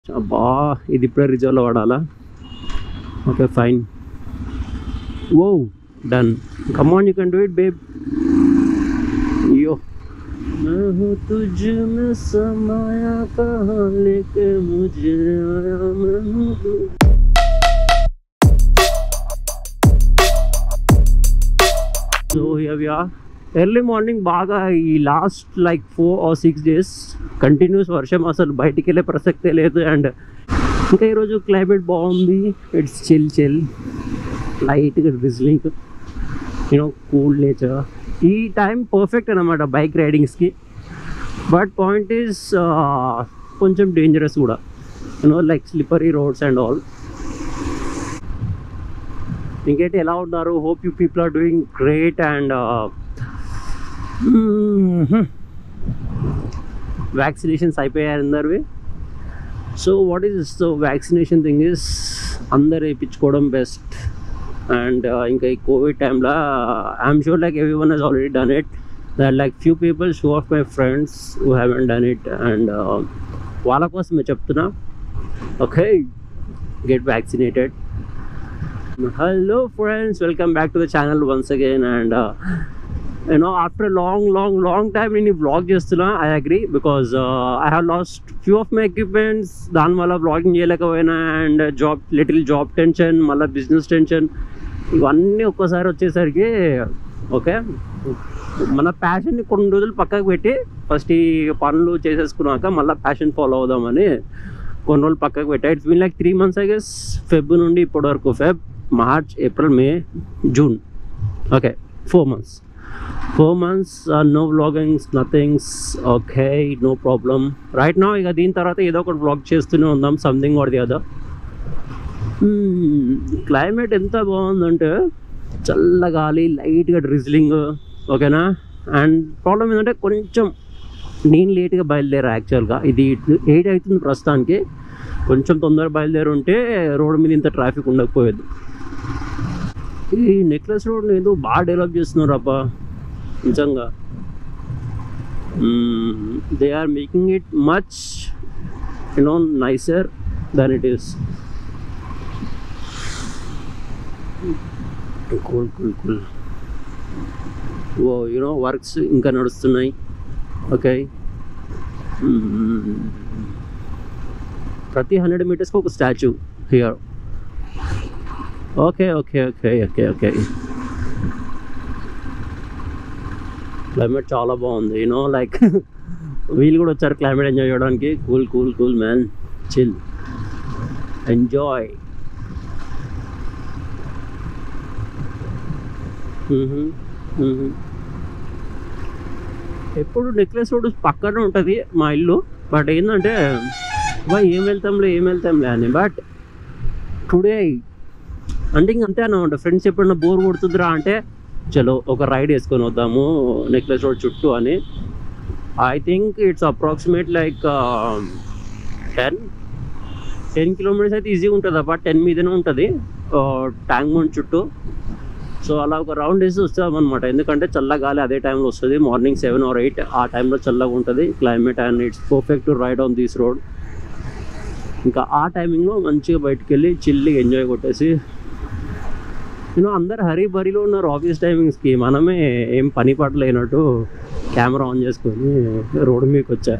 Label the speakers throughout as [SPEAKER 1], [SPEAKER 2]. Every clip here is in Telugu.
[SPEAKER 1] అబ్బా ఇది ఇప్పుడే రిజర్వ్లో వాడాలా okay fine oh done come on you can do it babe అయ్యో मैं हूँ तुझ में समाया कहाँ लेके मुझे आया मैं हूँ तू- సో అవి ఎర్లీ మార్నింగ్ బాగా ఈ last like four or six days continuous వర్షం అసలు బయటికి వెళ్ళే ప్రసక్తే లేదు అండ్ ఇంకా ఈరోజు క్లైమేట్ బాగుంది ఇట్స్ చిల్ చిల్ లైట్గా రిజ్లింగ్ యూనో కూల్ నేచర్ ఈ టైం పర్ఫెక్ట్ అనమాట బైక్ రైడింగ్స్కి బట్ పాయింట్ ఈస్ కొంచెం డేంజరస్ కూడా you know like slippery roads and all ఇంకేంటి ఎలా ఉన్నారు hope you people are doing great and vaccinations అయిపోయాయి అందరివి so what is so vaccination thing is అందరు వేయించుకోవడం బెస్ట్ అండ్ ఇంకా ఈ కోవిడ్ టైంలో I'm sure like every one has already done it that like few people షూ of my friends who haven't done it and వాళ్ళ కోసమే చెప్తున్నా okay get vaccinated hello friends welcome back to the channel once again and uh, you know after a long long long time నేను vlog చేస్తున్నా I agree because I have lost few of my equipments దానివల్ల వ్లాగింగ్ చేయలేకపోయినా and job little job tension మళ్ళీ బిజినెస్ టెన్షన్ ఇవన్నీ ఒక్కసారి వచ్చేసరికి ఓకే మన ప్యాషన్ని కొన్ని రోజులు పక్కకు పెట్టి ఫస్ట్ ఈ పనులు చేసేసుకున్నాక మళ్ళీ ప్యాషన్ ఫాలో అవుదామని కొన్ని రోజులు పక్కకు పెట్టా it's been like three months I guess Feb నుండి ఇప్పటి వరకు Feb March April May June okay four months four months no vloggings nothings okay no problem right నా ఇక దీని తర్వాత ఏదో ఒకటి వ్లాగ్ చేస్తూనే ఉందాం సంథింగ్ వాడి అదర్ క్లైమేట్ ఎంత బాగుందంటే చల్ల గాలి లైట్గా డ్రిజ్లింగ్ ఓకేనా అండ్ ప్రాబ్లం ఏంటంటే కొంచెం నేను లేట్గా బయలుదేరా యాక్చువల్గా ఇది ఎయిట్ అవుతుంది ప్రస్తుతానికి కొంచెం తొందర బయలుదేరి ఉంటే రోడ్ మీద ఇంత ట్రాఫిక్ ఉండకపోయేది ఈ నెక్లెస్ రోడ్ ఏదో బాగా డెవలప్ చేస్తున్నారు అబ్బా నిజంగా they are making it much you know nicer then it is cool cool cool oh you know works ఇంకా నడుస్తున్నాయి ఓకే ప్రతి హండ్రెడ్ మీటర్స్కి ఒక statue here okay okay okay okay okay climate చాలా బాగుంది యూనో లైక్ వీళ్ళు కూడా వచ్చారు క్లైమేట్ ఎంజాయ్ చేయడానికి cool cool cool man chill enjoy ఎప్పుడు నెక్లెస్ రోడ్ పక్కనే ఉంటుంది మా ఇల్లు బట్ ఏంటంటే బా ఏం వెళ్తాంలే ఏం వెళ్తాంలే అని బట్ టుడే అంటే ఇంక అంతే అన్నమాట ఫ్రెండ్స్ ఎప్పుడన్నా బోర్ కొడుతుందిరా అంటే చలో ఒక రైడ్ వేసుకొని వద్దాము నెక్లెస్ రోడ్ చుట్టూ అని I think it's approximate like ten ten kilometres అయితే ఈజీగా ఉంటుంది అబ్బా టెన్ మీదనే ఉంటుంది ట్యాంక్ బండ్ చుట్టూ సో అలా ఒక రౌండ్ వేసి వస్తామన్నమాట ఎందుకంటే చల్లగాలి అదే టైంలో వస్తుంది మార్నింగ్ సెవెన్ ఆర్ ఎయిట్ ఆ టైంలో చల్లగా ఉంటుంది climate and it's perfect to ride on this road ఇంకా ఆ టైమింగ్లో మంచిగా బయటకు వెళ్ళి చిల్లి ఎంజాయ్ కొట్టేసి యూనో అందరు హరీ బరీలో ఉన్నారు ఆఫీస్ టైమింగ్స్కి మనమే ఏం పని పాట లేనట్టు కెమెరా ఆన్ చేసుకొని రోడ్డు మీదకి వచ్చా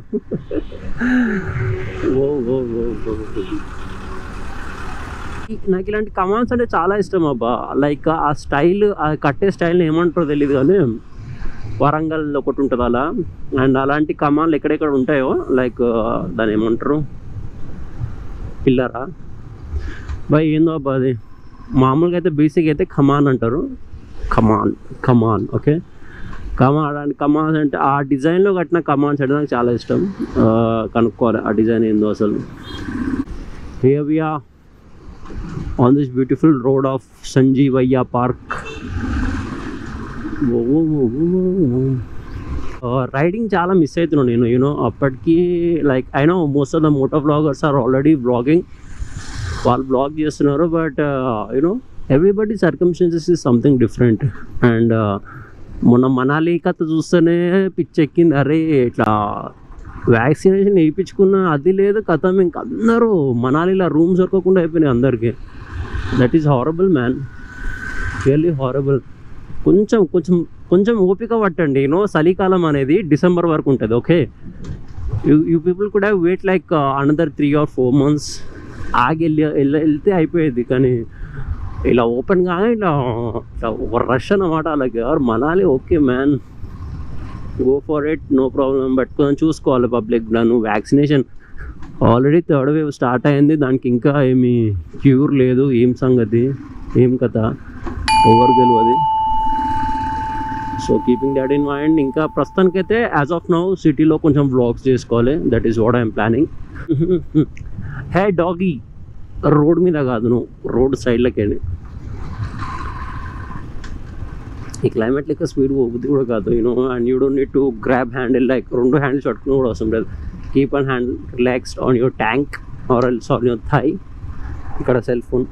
[SPEAKER 1] ఓ ఓ ఓ ఓ, ఓ. నాకు ఇలాంటి కమాండ్స్ అంటే చాలా ఇష్టం అబ్బా లైక్ ఆ స్టైల్ ఆ కట్టే స్టైల్ని ఏమంటారో తెలియదు కానీ వరంగల్ ఒకటి ఉంటుంది అలా అండ్ అలాంటి కమాన్లు ఎక్కడెక్కడ ఉంటాయో లైక్ దాని ఏమంటారు పిల్లరా బాయ్ ఏందో అబ్బా అది మామూలుగా అయితే బేసిక్ అయితే కమాన్ అంటారు కమాన్ కమాన్ ఓకే కమాన్ అండ్ కమాన్ అంటే ఆ డిజైన్లో కట్టిన కమాన్స్ అంటే నాకు చాలా ఇష్టం ఆ, కనుక్కోవాలి ఆ డిజైన్ ఏందో అసలు హేవియా on this beautiful road of Sanjeevaya Park. Riding చాలా మిస్ అవుతున్నాను నేను యూనో అప్పటికి like I know most of the moto bloggers are already blogging వాళ్ళు బ్లాగ్ చేస్తున్నారు but you know everybody circumstances is something different and మొన్న మనాలి కథ చూస్తేనే పిచ్చెక్కింది అరే ఇట్లా వ్యాక్సినేషన్ వేయించుకున్న అది లేదు కథం ఇంక అందరూ మనాలిలో రూమ్స్ దొరకకుండా అయిపోయినాయి అందరికీ that is horrible man really horrible కొంచెం కొంచెం కొంచెం ఓపిక పట్టండి యూనో చలికాలం అనేది డిసెంబర్ వరకు ఉంటుంది ఓకే యూ యూ పీపుల్ కూడా wait like another three or four months ఆగి వెళ్ళి వెళ్ళి వెళ్తే అయిపోయేది కానీ ఇలా ఓపెన్ కాగా ఇలా ఇట్లా ఒక రష్ అన్నమాట అలాగే ఎవరు Manali okay man go for it no problem but కొంచెం చూసుకోవాలి పబ్లిక్ కూడా నువ్వు vaccination already third wave start అయింది దానికి ఇంకా ఏమి క్యూర్ లేదు ఏం సంగతి ఏం కథ ఓవర్ గెలువది so keeping that in mind ఇంకా ప్రస్తుతానికైతే యాజ్ ఆఫ్ నౌ సిటీలో కొంచెం వ్లాగ్స్ చేసుకోవాలి that is what I'm planning hey doggy road మీద కాదు నువ్వు రోడ్ సైడ్లకి ఈ క్లైమేట్ లెక్క స్పీడ్ పోబుద్ది కూడా కాదు you know and you don't need to grab handle like రెండు హ్యాండిల్స్ పట్టుకుని కూడా అవసరం లేదు keep and handle relaxed on your tank or else on your thigh ఇక్కడ సెల్ ఫోన్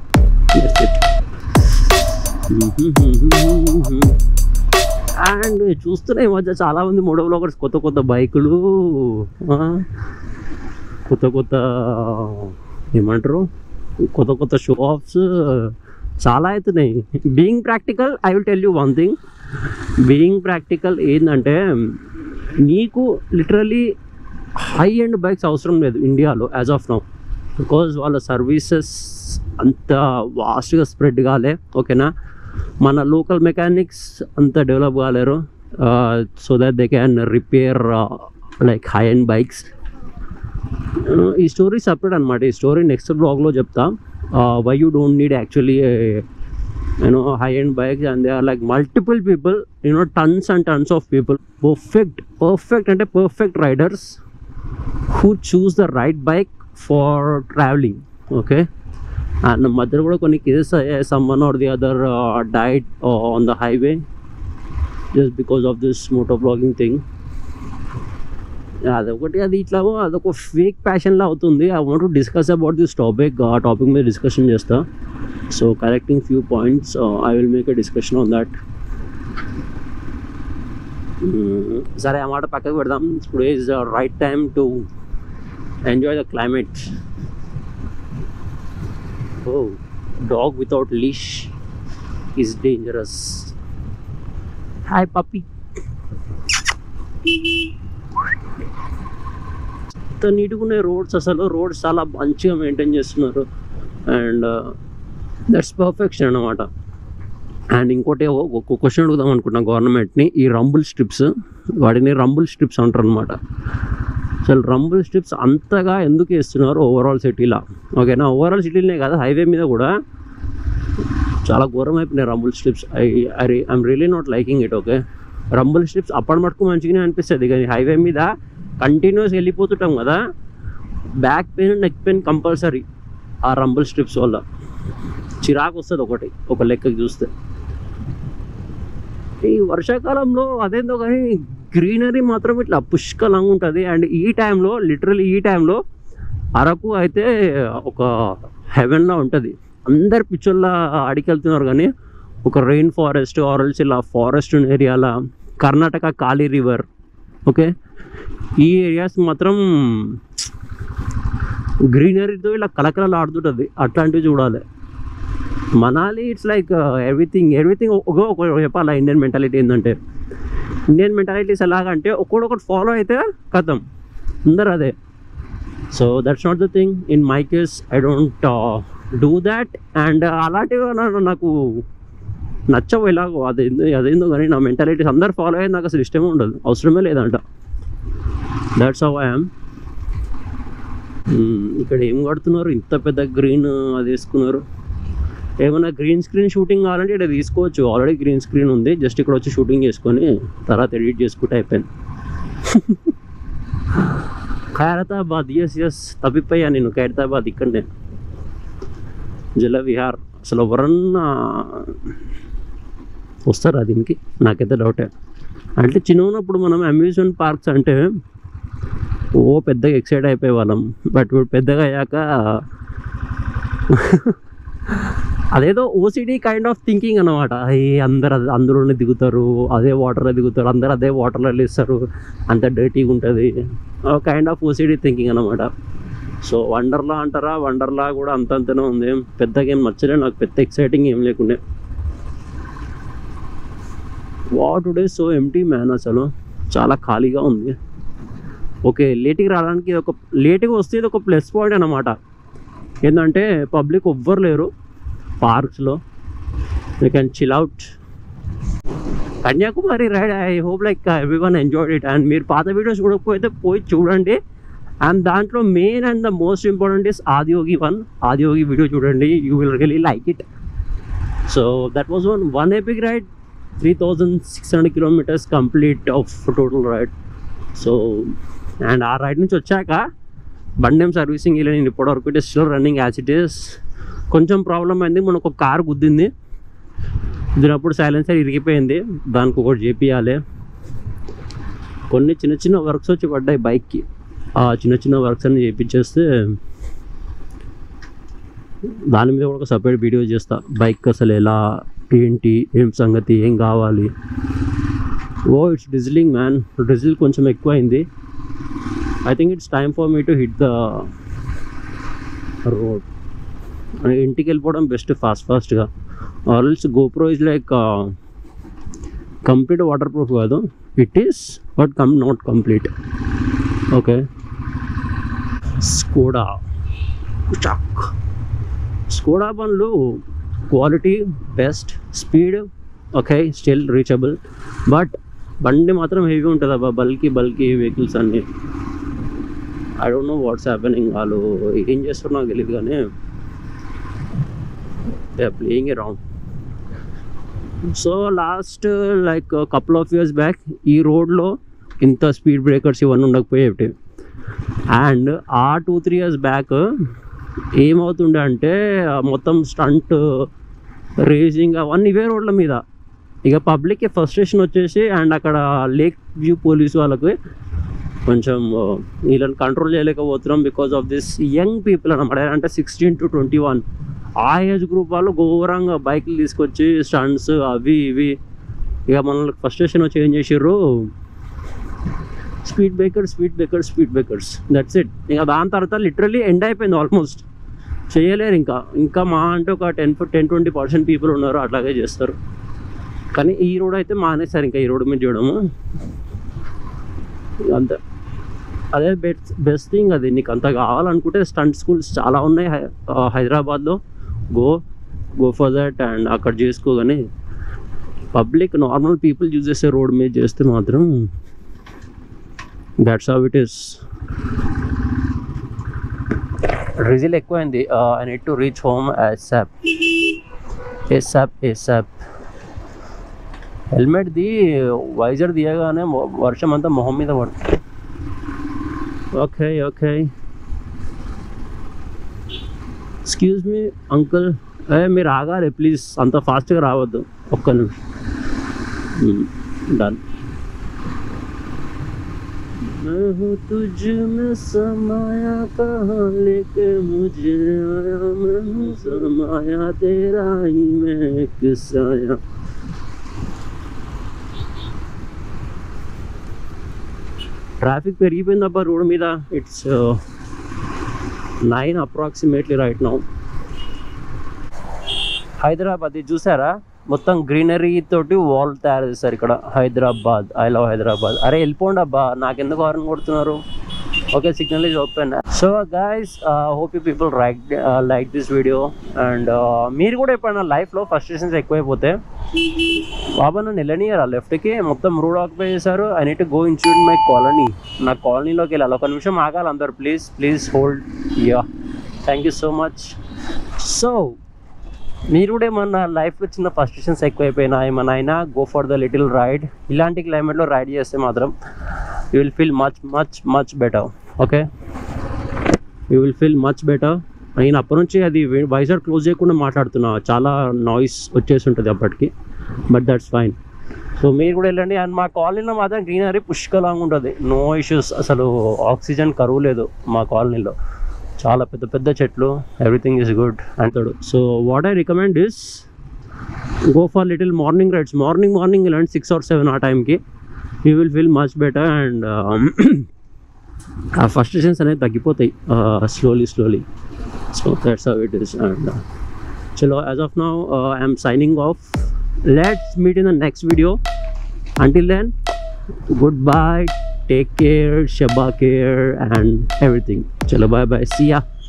[SPEAKER 1] అండ్ చూస్తున్నా ఈ మధ్య చాలా మంది మోడో బ్లాగర్స్ కొత్త కొత్త బైకులు ఆ, కొత్త కొత్త ఏమంటారు కొత్త కొత్త షో ఆఫ్స్ చాలా అవుతున్నాయి being practical I will tell you one thing being practical ఏంటంటే నీకు లిటరలీ హై ఎండ్ బైక్స్ అవసరం లేదు ఇండియాలో యాజ్ ఆఫ్ నౌ బికాజ్ వాళ్ళ సర్వీసెస్ అంత వాస్ట్గా స్ప్రెడ్ కాలే ఓకేనా మన లోకల్ మెకానిక్స్ అంత డెవలప్ కాలేరు so that they can repair like high end bikes ఈ స్టోరీ సపరేట్ అనమాట ఈ స్టోరీ నెక్స్ట్ బ్లాగ్లో చెప్తా why you don't need actually you know high end bikes and they are like multiple people you know tons and tons of people perfect perfect అంటే perfect riders who choose the right bike for travelling okay and మధ్యలో కూడా కొన్ని కేసెస్ అయ్యాయి some one or the other died on the highway just because of this moto vlogging thing అదొకటి అది ఇట్లా అదొక ఫేక్ ప్యాషన్లా అవుతుంది I want to discuss about this topic ఆ టాపిక్ మీద డిస్కషన్ చేస్తా so correcting few points I will make a discussion on that సరే ఆ మాట పక్కకు పెడదాం ఇప్పుడు is right time to enjoy the climate oh dog without leash is dangerous hi puppy ఎంత నీట్గా ఉన్నాయి రోడ్స్ అసలు రోడ్స్ చాలా మంచిగా మెయింటైన్ చేస్తున్నారు అండ్ దట్స్ పర్ఫెక్షన్ అనమాట అండ్ ఇంకోటి ఒక క్వశ్చన్ అడుగుదాం అనుకుంటున్నాం గవర్నమెంట్ని ఈ రంబుల్ స్ట్రిప్స్ వాటిని రంబుల్ స్ట్రిప్స్ అంటారు అనమాట అసలు రంబుల్ స్ట్రిప్స్ అంతగా ఎందుకు వేస్తున్నారు ఓవరాల్ సిటీలో ఓకేనా ఓవరాల్ సిటీలోనే కాదు హైవే మీద కూడా చాలా ఘోరం అయిపోయినాయి rumble strips I I I'm really not liking it okay rumble strips అప్పటి మటుకు మంచిగానే అనిపిస్తుంది కానీ హైవే మీద కంటిన్యూస్ వెళ్ళిపోతుంటాం కదా back pain neck pain compulsory ఆ రంబుల్ స్ట్రిప్స్ వల్ల చిరాకు వస్తుంది ఒకటి ఒక లెక్కకి చూస్తే ఈ వర్షాకాలంలో అదేందో కానీ గ్రీనరీ మాత్రం ఇట్లా పుష్కలంగా ఉంటుంది అండ్ ఈ టైంలో లిటరల్లీ ఈ టైంలో అరకు అయితే ఒక హెవెన్లా ఉంటుంది అందరు పిచ్చోళ్ళ అడికెళ్తున్నారు కానీ ఒక రెయిన్ ఫారెస్ట్ ఆరల్స్ ఇలా ఫారెస్ట్ ఏరియాల కర్ణాటక కాళీ రివర్ ఓకే ఈ ఏరియాస్ మాత్రం గ్రీనరీతో ఇలా కలకలలు ఆడుతుంటుంది అట్లాంటివి చూడాలి Manali it's like everything everything ఒక ఒక చెప్పాలి ఇండియన్ మెంటాలిటీ ఏంటంటే ఇండియన్ మెంటాలిటీస్ ఎలాగంటే ఒక్కొక్కటి ఫాలో అయితే కథం అందరు అదే so that's not the thing in my case I don't do that and అలాంటివి నా- నాకు నచ్చవు ఎలాగో అదేందో అదేందో కానీ నా మెంటాలిటీస్ అందరు ఫాలో అయ్యేది నాకు అసలు ఇష్టమే ఉండదు అవసరమే లేదంట దట్స్ హౌ ఐఎమ్ ఇక్కడ ఏం కడుతున్నారు ఇంత పెద్ద గ్రీన్ అది వేసుకున్నారు ఏమైనా గ్రీన్ స్క్రీన్ షూటింగ్ కావాలంటే ఇక్కడ తీసుకోవచ్చు ఆల్రెడీ గ్రీన్ స్క్రీన్ ఉంది జస్ట్ ఇక్కడ వచ్చి షూటింగ్ చేసుకొని తర్వాత ఎడిట్ చేసుకుంటే అయిపోయింది ఖైరతాబాద్ ఎస్ ఎస్ తప్పిపోయా నేను ఖైరతాబాద్ ఇక్కడనే జల విహార్ అసలు ఎవరన్నా వస్తారా దీనికి నాకైతే డౌటే అంటే చిన్న ఉన్నప్పుడు మనం అమ్యూజ్మెంట్ పార్క్స్ అంటే ఓ పెద్దగా ఎక్సైట్ అయిపోయే వాళ్ళం బట్ ఇప్పుడు పెద్దగా అయ్యాక అదేదో ఓసిడి కైండ్ ఆఫ్ థింకింగ్ అనమాట అయ్యి అందరు అదే- అందులోనే దిగుతారు అదే వాటర్లో దిగుతారు అందరు అదే వాటర్లో వెళ్ళిస్తారు అంత డర్టీగా ఉంటుంది కైండ్ ఆఫ్ ఓసిడీ థింకింగ్ అనమాట సో వండర్లా అంటారా వండర్లా కూడా అంతంతనే ఉంది పెద్దగా ఏం నచ్చలే నాకు పెద్ద ఎక్సైటింగ్ ఏం లేకుండే what today so empty man అసలు చాలా ఖాళీగా ఉంది ఓకే లేట్కి రావడానికి ఇది ఒక లేట్గా వస్తే ఇది ఒక ప్లస్ పాయింట్ అనమాట ఏంటంటే పబ్లిక్ ఎవ్వరు లేరు పార్క్స్లో you can chill out Kanyakumari ride I hope like every everyone enjoyed it and మీరు పాత వీడియోస్ చూడకపోతే పోయి చూడండి అండ్ దాంట్లో main and the most important is Adiyogi one Adiyogi video చూడండి you will really like it so that was one one epic ride three thousand six hundred kilometers complete of total ride so and ఆ రైడ్ నుంచి వచ్చాక బండి ఏం సర్వీసింగ్ ఇలా నేను ఇప్పటివరకు it is still running as it is కొంచెం ప్రాబ్లం అయింది మనకు ఒక కార్ గుద్దింది గుద్దినప్పుడు సైలెన్సర్ ఇరిగిపోయింది దానికి ఒకటి చేపియాలి కొన్ని చిన్న చిన్న వర్క్స్ వచ్చి పడ్డాయి బైక్కి ఆ చిన్న చిన్న వర్క్స్ అన్ని చేపించేస్తే దాని మీద కూడా ఒక సపరేట్ వీడియో చేస్తా బైక్ అసలు ఎలా ఏంటి ఏం సంగతి ఏం కావాలి oh it's drizzling man drizzle కొంచెం ఎక్కువ అయింది I think it's time for me to hit the road ఇంటికి వెళ్ళిపోవడం బెస్ట్ ఫాస్ట్ ఫాస్ట్గా also GoPro is like complete waterproof కాదు it is but come not complete okay Skoda చక్ స్కోడా బండ్లు quality best speed okay still reachable but బండి మాత్రం హెవీ ఉంటుంది అబ్బా బల్కీ బల్కీ వెహికల్స్ అన్నీ I don't know what's happening వాళ్ళు ఏం చేస్తారో నాకు తెలియదు కానీ they are playing around so last like couple of years back ఈ రోడ్లో ఇంత స్పీడ్ బ్రేకర్స్ ఇవన్నీ ఉండకపోయేవి అండ్ ఆ టూ త్రీ ఇయర్స్ బ్యాక్ ఏమవుతుండే అంటే ఆ మొత్తం స్టంట్ రేసింగ్ అవన్నీ ఇవే రోడ్ల మీద ఇక పబ్లిక్కి ఫ్రస్ట్రేషన్ వచ్చేసి అండ్ అక్కడ లేక్ వ్యూ పోలీస్ వాళ్ళకి కొంచెం ఆ, వీళ్ళని కంట్రోల్ చేయలేకపోతున్నాం because of this young people అనమాట అంటే సిక్స్టీన్ టు ట్వంటీ వన్ ఆ ఏజ్ గ్రూప్ వాళ్ళు ఘోరంగా బైక్లు తీసుకొచ్చి స్టంట్స్ అవి ఇవి ఇక మనల్ని ఫ్రస్ట్రేషన్ వచ్చి ఏం చేసిర్రు speed breaker speed breaker speed breakers that's it ఇంకా దాని తర్వాత లిటరల్లీ ఎండ్ అయిపోయింది ఆల్మోస్ట్ చేయలేరు ఇంకా ఇంకా మా అంటే ఒక ten ten twenty percent people ఉన్నారు అట్లాగే చేస్తారు కానీ ఈ రోడ్ అయితే మానేశారు ఇంకా ఈ రోడ్ మీద చూడము అంతే అదే బెస్ట్ బెస్ట్ థింగ్ అది నీకు అంత కావాలనుకుంటే స్టంట్ స్కూల్స్ చాలా ఉన్నాయి హై- ఆ, హైదరాబాద్లో go go for that and అక్కడ చేసుకో కానీ పబ్లిక్ నార్మల్ పీపుల్ యూజ్ చేసే రోడ్ మీద చేస్తే మాత్రం that's how it is drizzle ఎక్కువైంది I need to reach home ASAP ASAP ASAP హెల్మెట్ది వైజర్ తీయగానే మొ- వర్షం అంతా మొహం మీద పడుతుంది okay okay excuse me uncle ఏ మీరు ఆగాలి ప్లీజ్ అంత ఫాస్ట్గా రావద్దు ఒక్క నిమిషం డన్ मैं हूँ तुझ में समाया कहाँ लेके मुझे आया मैं हूँ समाया तेरा ही मैं एक साया ట్రాఫిక్ పెరిగిపోయిందబ్బా రోడ్ మీద it's nine approximately right now Hyderabad ఇది చూసారా మొత్తం గ్రీనరీ తోటి వాల్ తయారు చేస్తారు ఇక్కడ హైదరాబాద్ ఐ లవ్ హైదరాబాద్ అరే వెళ్ళిపోండి అబ్బా నాకెందుకు హార్న్ కొడుతున్నారు okay signal is open so guys hope you people రైక్ లైక్ దిస్ వీడియో అండ్ మీరు కూడా ఎప్పుడైనా లైఫ్లో ఫ్రస్ట్రేషన్స్ ఎక్కువైపోతే బాబా నన్ను వెళ్ళనియరా లెఫ్ట్కి మొత్తం రోడ్ ఆక్యుపై చేశారు I need go institute my colony నా కాలనీలోకి వెళ్ళాలి ఒక నిమిషం ఆగాలి అందరు please please hold ya thank you so much so మీరు కూడా ఏమన్నా లైఫ్లో చిన్న ఫ్రస్ట్రేషన్స్ ఎక్కువైపోయినా ఏమన్నా అయినా go for the little ride ఇలాంటి క్లైమేట్లో రైడ్ చేస్తే మాత్రం you will feel much much much better okay you will feel much better నేను అప్పటి నుంచి అది వైజర్ క్లోజ్ చేయకుండా మాట్లాడుతున్నా చాలా నాయిస్ వచ్చేసి ఉంటుంది అప్పటికి బట్ దట్స్ ఫైన్ సో మీరు కూడా వెళ్ళండి అండ్ మా కాలనీలో మాత్రం గ్రీనరీ పుష్కలంగా ఉంటుంది నో ఇష్యూస్ అసలు ఆక్సిజన్ కరువు లేదు మా కాలనీలో చాలా పెద్ద పెద్ద చెట్లు ఎవ్రీథింగ్ ఈస్ గుడ్ అంటాడు so what I recommend is go for little morning rides morning morning ఇలాంటి సిక్స్ ఆర్ సెవెన్ ఆ టైంకి you will feel much better and ఆ ఫస్ట్రేషన్స్ అనేవి తగ్గిపోతాయి slowly slowly so that's how it is and చలో as of now I'm signing off let's meet in the next video until then goodbye take care shaba care and everything chalo bye bye see ya